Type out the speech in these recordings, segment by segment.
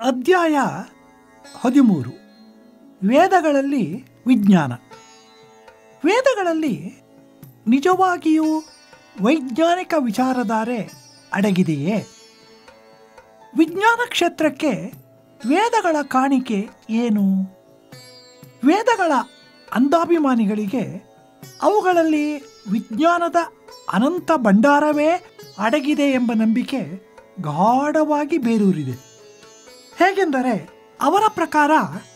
ಅಧ್ಯಾಯ ಹದಿಮೂರು ವೇದಗಳಲ್ಲಿ ವಿಜ್ಞಾನ ವೇದಗಳಲ್ಲಿ ನಿಜವಾಗಿಯೂ ವೈಜ್ಞಾನಿಕ ವಿಚಾರಧಾರೆ ಅಡಗಿದೆಯೇ ವಿಜ್ಞಾನ ಕ್ಷೇತ್ರಕ್ಕೆ ವೇದಗಳ ಕಾಣಿಕೆ ಏನು ವೇದಗಳ ಅಂಧಾಭಿಮಾನಿಗಳಿಗೆ ಅವುಗಳಲ್ಲಿ ವಿಜ್ಞಾನದ ಅನಂತ ಭಂಡಾರವೇ ಅಡಗಿದೆ ಎಂಬ ನಂಬಿಕೆ ಗಾಢವಾಗಿ ಬೇರೂರಿದೆ ಹೇಗೆಂದರೆ ಅವರ ಪ್ರಕಾರ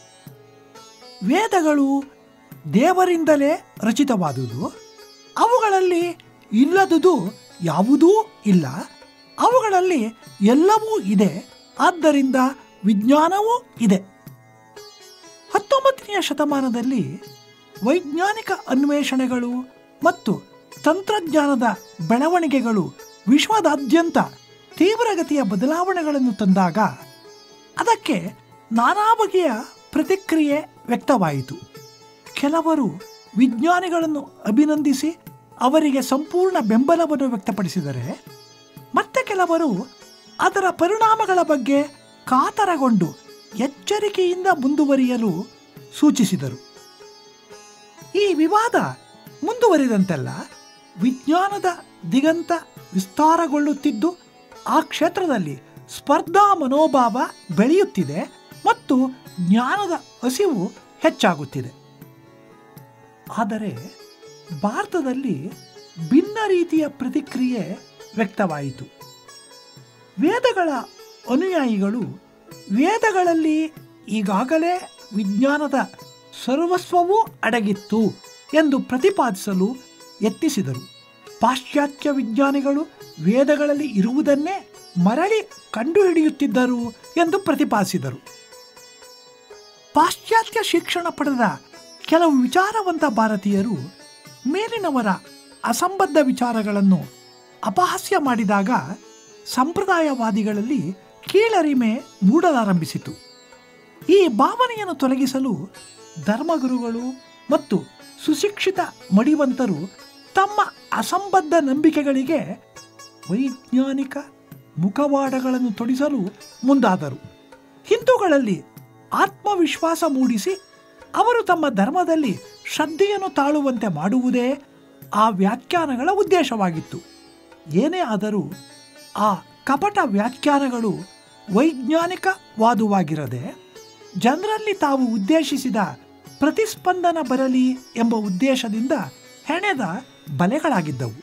ವೇದಗಳು ದೇವರಿಂದಲೇ ರಚಿತವಾದುದು ಅವುಗಳಲ್ಲಿ ಇಲ್ಲದುದು ಯಾವುದೂ ಇಲ್ಲ ಅವುಗಳಲ್ಲಿ ಎಲ್ಲವೂ ಇದೆ ಆದ್ದರಿಂದ ವಿಜ್ಞಾನವೂ ಇದೆ ಹತ್ತೊಂಬತ್ತನೆಯ ಶತಮಾನದಲ್ಲಿ ವೈಜ್ಞಾನಿಕ ಅನ್ವೇಷಣೆಗಳು ಮತ್ತು ತಂತ್ರಜ್ಞಾನದ ಬೆಳವಣಿಗೆಗಳು ವಿಶ್ವದಾದ್ಯಂತ ತೀವ್ರಗತಿಯ ಬದಲಾವಣೆಗಳನ್ನು ತಂದಾಗ ಅದಕ್ಕೆ ನಾನಾ ಬಗೆಯ ಪ್ರತಿಕ್ರಿಯೆ ವ್ಯಕ್ತವಾಯಿತು ಕೆಲವರು ವಿಜ್ಞಾನಿಗಳನ್ನು ಅಭಿನಂದಿಸಿ ಅವರಿಗೆ ಸಂಪೂರ್ಣ ಬೆಂಬಲವನ್ನು ವ್ಯಕ್ತಪಡಿಸಿದರೆ ಮತ್ತೆ ಕೆಲವರು ಅದರ ಪರಿಣಾಮಗಳ ಬಗ್ಗೆ ಕಾತರಗೊಂಡು ಎಚ್ಚರಿಕೆಯಿಂದ ಮುಂದುವರಿಯಲು ಸೂಚಿಸಿದರು ಈ ವಿವಾದ ಮುಂದುವರಿದಂತೆಲ್ಲ ವಿಜ್ಞಾನದ ದಿಗಂತ ವಿಸ್ತಾರಗೊಳ್ಳುತ್ತಿದ್ದು ಆ ಕ್ಷೇತ್ರದಲ್ಲಿ ಸ್ಪರ್ಧಾ ಮನೋಭಾವ ಬೆಳೆಯುತ್ತಿದೆ ಮತ್ತು ಜ್ಞಾನದ ಹಸಿವು ಹೆಚ್ಚಾಗುತ್ತಿದೆ ಆದರೆ ಭಾರತದಲ್ಲಿ ಭಿನ್ನ ರೀತಿಯ ಪ್ರತಿಕ್ರಿಯೆ ವ್ಯಕ್ತವಾಯಿತು ವೇದಗಳ ಅನುಯಾಯಿಗಳು ವೇದಗಳಲ್ಲಿ ಈಗಾಗಲೇ ವಿಜ್ಞಾನದ ಸರ್ವಸ್ವವೂ ಅಡಗಿತ್ತು ಎಂದು ಪ್ರತಿಪಾದಿಸಲು ಯತ್ನಿಸಿದರು ಪಾಶ್ಚಾತ್ಯ ವಿಜ್ಞಾನಿಗಳು ವೇದಗಳಲ್ಲಿ ಇರುವುದನ್ನೇ ಮರಳಿ ಕಂಡುಹಿಡಿಯುತ್ತಿದ್ದರು ಎಂದು ಪ್ರತಿಪಾದಿಸಿದರು ಪಾಶ್ಚಾತ್ಯ ಶಿಕ್ಷಣ ಪಡೆದ ಕೆಲವು ವಿಚಾರವಂತ ಭಾರತೀಯರು ಮೇಲಿನವರ ಅಸಂಬದ್ಧ ವಿಚಾರಗಳನ್ನು ಅಪಹಾಸ್ಯ ಮಾಡಿದಾಗ ಸಂಪ್ರದಾಯವಾದಿಗಳಲ್ಲಿ ಕೀಳರಿಮೆ ಮೂಡಲಾರಂಭಿಸಿತು ಈ ಭಾವನೆಯನ್ನು ತೊಲಗಿಸಲು ಧರ್ಮಗುರುಗಳು ಮತ್ತು ಸುಶಿಕ್ಷಿತ ಮಡಿವಂತರು ತಮ್ಮ ಅಸಂಬದ್ಧ ನಂಬಿಕೆಗಳಿಗೆ ವೈಜ್ಞಾನಿಕ ಮುಖವಾಡಗಳನ್ನು ತೊಡಿಸಲು ಮುಂದಾದರು ಹಿಂದೂಗಳಲ್ಲಿ ಆತ್ಮವಿಶ್ವಾಸ ಮೂಡಿಸಿ ಅವರು ತಮ್ಮ ಧರ್ಮದಲ್ಲಿ ಶ್ರದ್ಧೆಯನ್ನು ತಾಳುವಂತೆ ಮಾಡುವುದೇ ಆ ವ್ಯಾಖ್ಯಾನಗಳ ಉದ್ದೇಶವಾಗಿತ್ತು ಏನೇ ಆದರೂ ಆ ಕಪಟ ವ್ಯಾಖ್ಯಾನಗಳು ವೈಜ್ಞಾನಿಕವಾದುವಾಗಿರದೆ ಜನರಲ್ಲಿ ತಾವು ಉದ್ದೇಶಿಸಿದ ಪ್ರತಿಸ್ಪಂದನ ಬರಲಿ ಎಂಬ ಉದ್ದೇಶದಿಂದ ಹೆಣೆದ ಬಲೆಗಳಾಗಿದ್ದವು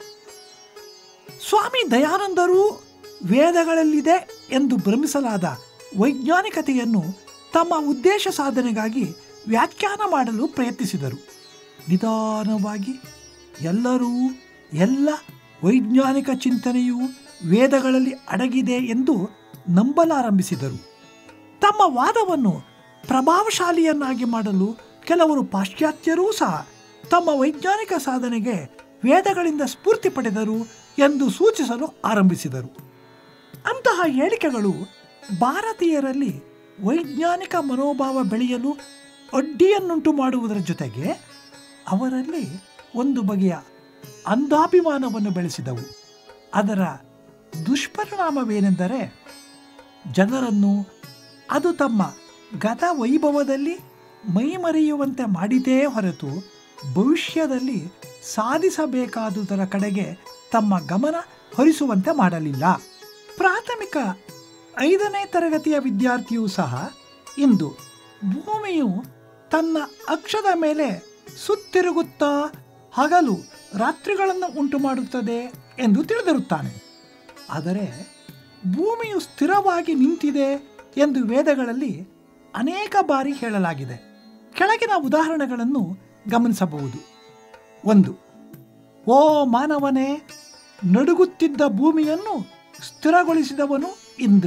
ಸ್ವಾಮಿ ದಯಾನಂದರು ವೇದಗಳಲ್ಲಿದೆ ಎಂದು ಭ್ರಮಿಸಲಾದ ವೈಜ್ಞಾನಿಕತೆಯನ್ನು ತಮ್ಮ ಉದ್ದೇಶ ಸಾಧನೆಗಾಗಿ ವ್ಯಾಖ್ಯಾನ ಮಾಡಲು ಪ್ರಯತ್ನಿಸಿದರು ನಿಧಾನವಾಗಿ ಎಲ್ಲರೂ ಎಲ್ಲ ವೈಜ್ಞಾನಿಕ ಚಿಂತನೆಯು ವೇದಗಳಲ್ಲಿ ಅಡಗಿದೆ ಎಂದು ನಂಬಲಾರಂಭಿಸಿದರು ತಮ್ಮ ವಾದವನ್ನು ಪ್ರಭಾವಶಾಲಿಯನ್ನಾಗಿ ಮಾಡಲು ಕೆಲವರು ಪಾಶ್ಚಾತ್ಯರೂ ಸಹ ತಮ್ಮ ವೈಜ್ಞಾನಿಕ ಸಾಧನೆಗೆ ವೇದಗಳಿಂದ ಸ್ಫೂರ್ತಿ ಪಡೆದರು ಎಂದು ಸೂಚಿಸಲು ಆರಂಭಿಸಿದರು ಅಂತಹ ಹೇಳಿಕೆಗಳು ಭಾರತೀಯರಲ್ಲಿ ವೈಜ್ಞಾನಿಕ ಮನೋಭಾವ ಬೆಳೆಯಲು ಅಡ್ಡಿಯನ್ನುಂಟು ಮಾಡುವುದರ ಜೊತೆಗೆ ಅವರಲ್ಲಿ ಒಂದು ಬಗೆಯ ಅಂಧಾಭಿಮಾನವನ್ನು ಬೆಳೆಸಿದವು ಅದರ ದುಷ್ಪರಿಣಾಮವೇನೆಂದರೆ ಜನರನ್ನು ಅದು ತಮ್ಮ ಗತ ವೈಭವದಲ್ಲಿ ಮೈಮರೆಯುವಂತೆ ಮಾಡಿದೇ ಹೊರತು ಭವಿಷ್ಯದಲ್ಲಿ ಸಾಧಿಸಬೇಕಾದುದರ ಕಡೆಗೆ ತಮ್ಮ ಗಮನ ಹರಿಸುವಂತೆ ಮಾಡಲಿಲ್ಲ ಪ್ರಾಥಮಿಕ ಐದನೇ ತರಗತಿಯ ವಿದ್ಯಾರ್ಥಿಯೂ ಸಹ ಇಂದು ಭೂಮಿಯು ತನ್ನ ಅಕ್ಷದ ಮೇಲೆ ಸುತ್ತಿರುಗುತ್ತಾ ಹಗಲು ರಾತ್ರಿಗಳನ್ನು ಉಂಟು ಮಾಡುತ್ತದೆ ಎಂದು ತಿಳಿದಿರುತ್ತಾನೆ ಆದರೆ ಭೂಮಿಯು ಸ್ಥಿರವಾಗಿ ನಿಂತಿದೆ ಎಂದು ವೇದಗಳಲ್ಲಿ ಅನೇಕ ಬಾರಿ ಹೇಳಲಾಗಿದೆ ಕೆಳಗಿನ ಉದಾಹರಣೆಗಳನ್ನು ಗಮನಿಸಬಹುದು ಒಂದು ಓ ಮಾನವನೇ ನಡುಗುತ್ತಿದ್ದ ಭೂಮಿಯನ್ನು ಸ್ಥಿರಗೊಳಿಸಿದವನು ಇಂದ್ರ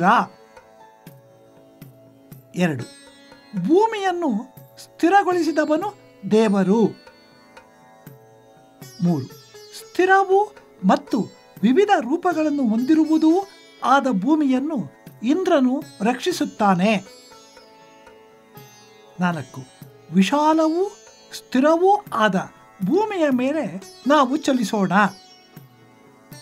ಎರಡು ಭೂಮಿಯನ್ನು ಸ್ಥಿರಗೊಳಿಸಿದವನು ದೇವರು ಮೂರು ಸ್ಥಿರವು ಮತ್ತು ವಿವಿಧ ರೂಪಗಳನ್ನು ಹೊಂದಿರುವುದೂ ಆದ ಭೂಮಿಯನ್ನು ಇಂದ್ರನು ರಕ್ಷಿಸುತ್ತಾನೆ ನಾಲ್ಕು ವಿಶಾಲವೂ ಸ್ಥಿರವೂ ಆದ ಭೂಮಿಯ ಮೇಲೆ ನಾವು ಚಲಿಸೋಣ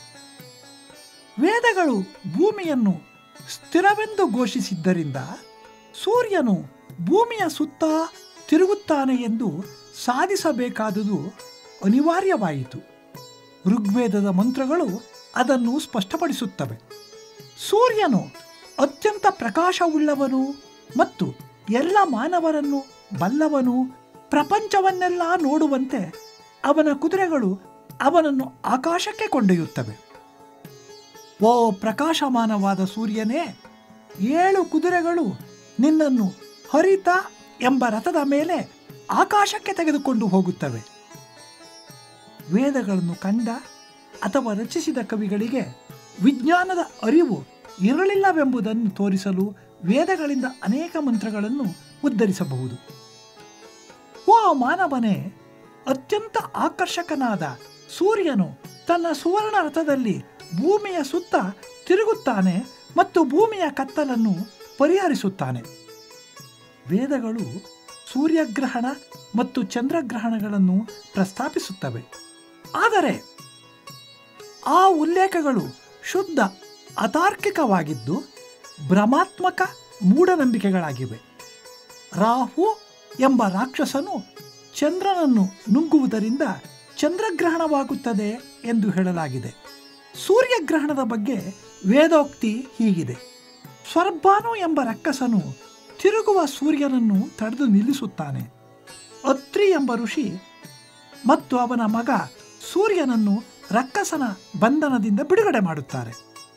ವೇದಗಳು ಭೂಮಿಯನ್ನು ಸ್ಥಿರವೆಂದು ಘೋಷಿಸಿದ್ದರಿಂದ ಸೂರ್ಯನು ಭೂಮಿಯ ಸುತ್ತ ತಿರುಗುತ್ತಾನೆ ಎಂದು ಸಾಧಿಸಬೇಕಾದುದು ಅನಿವಾರ್ಯವಾಯಿತು ಋಗ್ವೇದದ ಮಂತ್ರಗಳು ಅದನ್ನು ಸ್ಪಷ್ಟಪಡಿಸುತ್ತವೆ ಸೂರ್ಯನು ಅತ್ಯಂತ ಪ್ರಕಾಶವುಳ್ಳವನು ಮತ್ತು ಎಲ್ಲ ಮಾನವರನ್ನು ಬಲ್ಲವನು ಪ್ರಪಂಚವನ್ನೆಲ್ಲ ನೋಡುವಂತೆ ಅವನ ಕುದುರೆಗಳು ಅವನನ್ನು ಆಕಾಶಕ್ಕೆ ಕೊಂಡೊಯ್ಯುತ್ತವೆ ಓ ಪ್ರಕಾಶಮಾನವಾದ ಸೂರ್ಯನೇ ಏಳು ಕುದುರೆಗಳು ನಿನ್ನನ್ನು ಹರಿತ ಎಂಬ ರಥದ ಮೇಲೆ ಆಕಾಶಕ್ಕೆ ತೆಗೆದುಕೊಂಡು ಹೋಗುತ್ತವೆ ವೇದಗಳನ್ನು ಕಂಡ ಅಥವಾ ರಚಿಸಿದ ಕವಿಗಳಿಗೆ ವಿಜ್ಞಾನದ ಅರಿವು ಇರಲಿಲ್ಲವೆಂಬುದನ್ನು ತೋರಿಸಲು ವೇದಗಳಿಂದ ಅನೇಕ ಮಂತ್ರಗಳನ್ನು ಉದ್ಧರಿಸಬಹುದು ಓ ಮಾನವನೇ ಅತ್ಯಂತ ಆಕರ್ಷಕನಾದ ಸೂರ್ಯನು ತನ್ನ ಸುವರ್ಣ ರಥದಲ್ಲಿ ಭೂಮಿಯ ಸುತ್ತ ತಿರುಗುತ್ತಾನೆ ಮತ್ತು ಭೂಮಿಯ ಕತ್ತಲನ್ನು ಪರಿಹರಿಸುತ್ತಾನೆ ವೇದಗಳು ಸೂರ್ಯಗ್ರಹಣ ಮತ್ತು ಚಂದ್ರಗ್ರಹಣಗಳನ್ನು ಪ್ರಸ್ತಾಪಿಸುತ್ತವೆ ಆದರೆ ಆ ಉಲ್ಲೇಖಗಳು ಶುದ್ಧ ಅತಾರ್ಕಿಕವಾಗಿದ್ದು ಭ್ರಮಾತ್ಮಕ ಮೂಢನಂಬಿಕೆಗಳಾಗಿವೆ ರಾಹು ಎಂಬ ರಾಕ್ಷಸನು ಚಂದ್ರನನ್ನು ನುಂಗುವುದರಿಂದ ಚಂದ್ರಗ್ರಹಣವಾಗುತ್ತದೆ ಎಂದು ಹೇಳಲಾಗಿದೆ ಸೂರ್ಯಗ್ರಹಣದ ಬಗ್ಗೆ ವೇದೋಕ್ತಿ ಹೀಗಿದೆ ಸ್ವರ್ಭಾನು ಎಂಬ ರಕ್ಕಸನು ತಿರುಗುವ ಸೂರ್ಯನನ್ನು ತಡೆದು ನಿಲ್ಲಿಸುತ್ತಾನೆ ಅತ್ರಿ ಎಂಬ ಋಷಿ ಮತ್ತು ಅವನ ಮಗ ಸೂರ್ಯನನ್ನು ರಕ್ಕಸನ ಬಂಧನದಿಂದ ಬಿಡುಗಡೆ ಮಾಡುತ್ತಾರೆ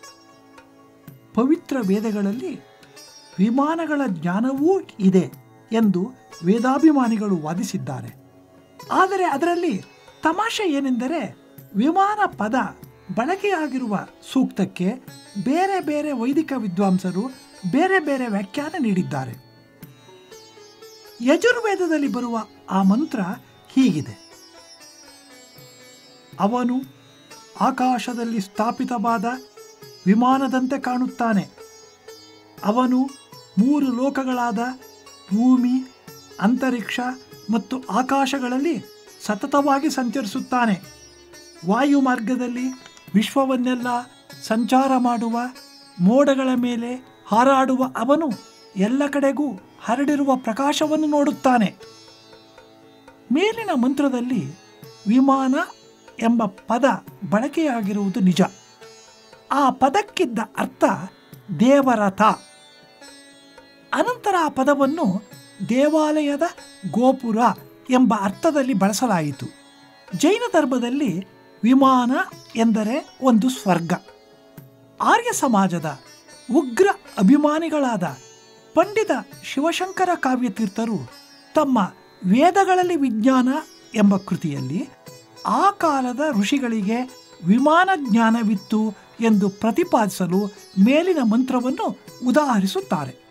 ಪವಿತ್ರ ವೇದಗಳಲ್ಲಿ ವಿಮಾನಗಳ ಜ್ಞಾನವೂ ಇದೆ ಎಂದು ವೇದಾಭಿಮಾನಿಗಳು ವಾದಿಸಿದ್ದಾರೆ ಆದರೆ ಅದರಲ್ಲಿ ತಮಾಷೆ ಏನೆಂದರೆ ವಿಮಾನ ಪದ ಬಳಕೆಯಾಗಿರುವ ಸೂಕ್ತಕ್ಕೆ ಬೇರೆ ಬೇರೆ ವೈದಿಕ ವಿದ್ವಾಂಸರು ಬೇರೆ ಬೇರೆ ವ್ಯಾಖ್ಯಾನ ನೀಡಿದ್ದಾರೆ ಯಜುರ್ವೇದದಲ್ಲಿ ಬರುವ ಆ ಮಂತ್ರ ಹೀಗಿದೆ ಅವನು ಆಕಾಶದಲ್ಲಿ ಸ್ಥಾಪಿತವಾದ ವಿಮಾನದಂತೆ ಕಾಣುತ್ತಾನೆ ಅವನು ಮೂರು ಲೋಕಗಳಾದ ಭೂಮಿ ಅಂತರಿಕ್ಷ ಮತ್ತು ಆಕಾಶಗಳಲ್ಲಿ ಸತತವಾಗಿ ಸಂಚರಿಸುತ್ತಾನೆ ವಾಯು ಮಾರ್ಗದಲ್ಲಿ ವಿಶ್ವವನ್ನೆಲ್ಲ ಸಂಚಾರ ಮಾಡುವ ಮೋಡಗಳ ಮೇಲೆ ಹಾರಾಡುವ ಅವನು ಎಲ್ಲ ಕಡೆಗೂ ಹರಡಿರುವ ಪ್ರಕಾಶವನ್ನು ನೋಡುತ್ತಾನೆ ಮೇಲಿನ ಮಂತ್ರದಲ್ಲಿ ವಿಮಾನ ಎಂಬ ಪದ ಬಳಕೆಯಾಗಿರುವುದು ನಿಜ ಆ ಪದಕ್ಕಿದ್ದ ಅರ್ಥ ದೇವರಥ ಅನಂತರ ಆ ಪದವನ್ನು ದೇವಾಲಯದ ಗೋಪುರ ಎಂಬ ಅರ್ಥದಲ್ಲಿ ಬಳಸಲಾಯಿತು ಜೈನ ಧರ್ಮದಲ್ಲಿ ವಿಮಾನ ಎಂದರೆ ಒಂದು ಸ್ವರ್ಗ ಆರ್ಯ ಸಮಾಜದ ಉಗ್ರ ಅಭಿಮಾನಿಗಳಾದ ಪಂಡಿತ ಶಿವಶಂಕರ ಕಾವ್ಯತೀರ್ಥರು ತಮ್ಮ ವೇದಗಳಲ್ಲಿ ವಿಜ್ಞಾನ ಎಂಬ ಕೃತಿಯಲ್ಲಿ ಆ ಕಾಲದ ಋಷಿಗಳಿಗೆ ವಿಮಾನ ಜ್ಞಾನವಿತ್ತು ಎಂದು ಪ್ರತಿಪಾದಿಸಲು ಮೇಲಿನ ಮಂತ್ರವನ್ನು ಉದಾಹರಿಸುತ್ತಾರೆ